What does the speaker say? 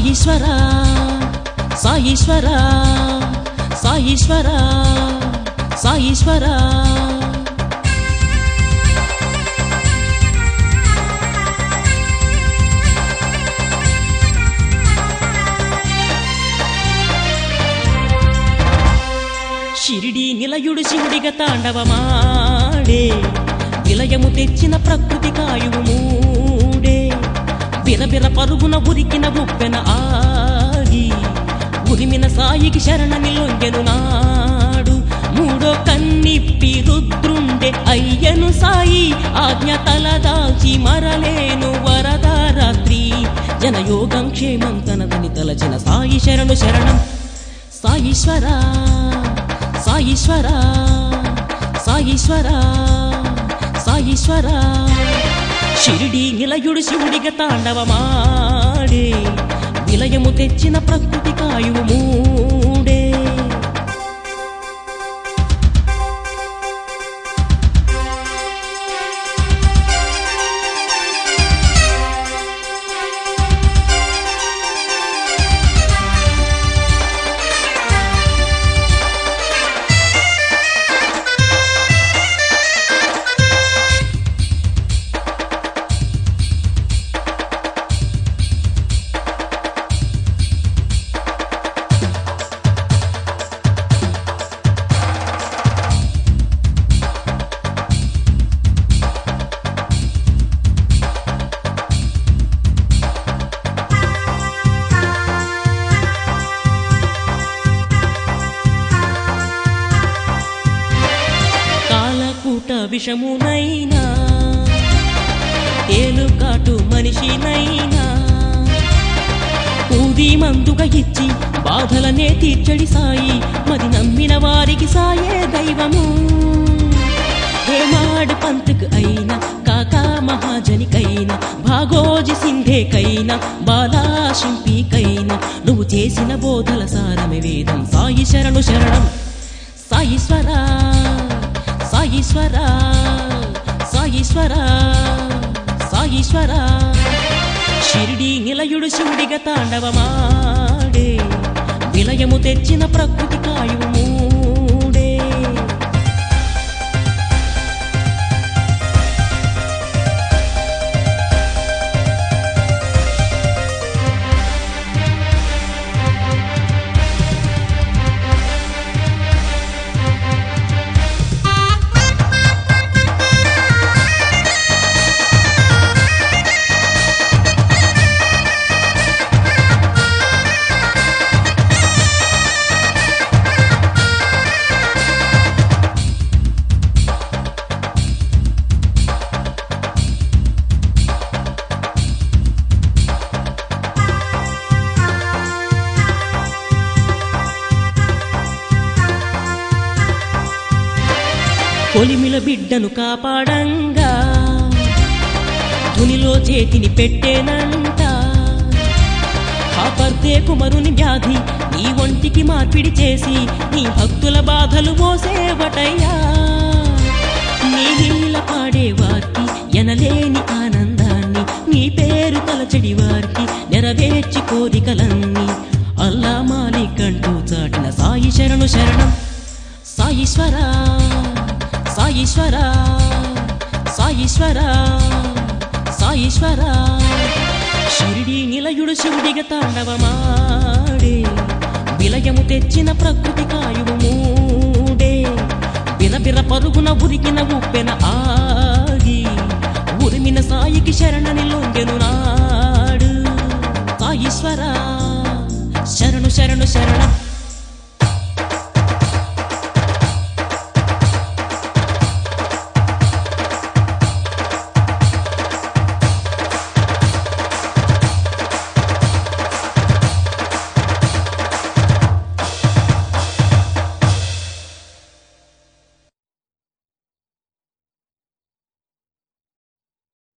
సాయీశ్వర సాయీశ్వర సాయీశ్వర సాయీశ్వర షిరిడి నిలయుడు శివుడిగా తాండవమాడే విలయము తెచ్చిన ప్రకృతి కాయువు మూడే బిరబిర పరుగున ఉరికిన ఉప్పెన ఆగి ఉరిమిన సాయికి శరణని లొంగెను నాడు మూడో కన్నిప్పి రుద్రుండే అయ్యను సాయి ఆజ్ఞ తలదాల్చి మరలేను వరదారాత్రి జనయోగం క్షేమం తనదని తలచిన సాయి శరణు శరణం సాయీశ్వర సాయీశ్వర సాయీశ్వర సాయీశ్వర షిరిడి నిలయుడు శివుడిగా తాండవమాడే విలయము తెచ్చిన ప్రకృతి కాయువు మూడే కాలకూట విషమునైనా తేలుకాటు మనిషినైనా ఊది మందుగా ఇచ్చి బాధలనే తీర్చడి సాయి మరి నమ్మిన వారికి సాయే దైవము హేమాడు పంతుకు అయినా కాకా మహాజనికైనా భాగోజి సింధేకైనా బాలా శింపికైనా నువ్వు చేసిన బోధల సారమే వేదం సాయి శరణు శరణం సాయీశ్వర సాయీశ్వర సాయీశ్వర సాయీశ్వర షిరిడి నిలయుడు శివుడిగా తాండవమాడే విలయము తెచ్చిన ప్రకృతి కాయువు మూడే కొలిమిల బిడ్డను కాపాడంగా ధునిలో చేతిని పెట్టేనంట కాపర్తే కుమరుని వ్యాధి నీ ఒంటికి మార్పిడి చేసి నీ భక్తుల బాధలు మోసేవటయ్యా నీ నీళ్ళ పాడేవారికి ఎనలేని ఆనందాన్ని నీ పేరు తలచడి వారికి నెరవేర్చి కోరికలన్నీ అల్లా మాలికంటూ చాటిన సాయి శరణు శరణం సాయీశ్వర సాయీశ్వర సాయీశ్వర సాయీశ్వర షిరిడి నిలయుడు శివుడిగా తాండవమాడే విలయము తెచ్చిన ప్రకృతి కాయువు మూడే బిరబిర పరుగున ఉరికిన ఉప్పెన ఆగి ఉరిమిన సాయికి శరణని లొంగెను నాడు సాయీశ్వర శరణు శరణు శరణం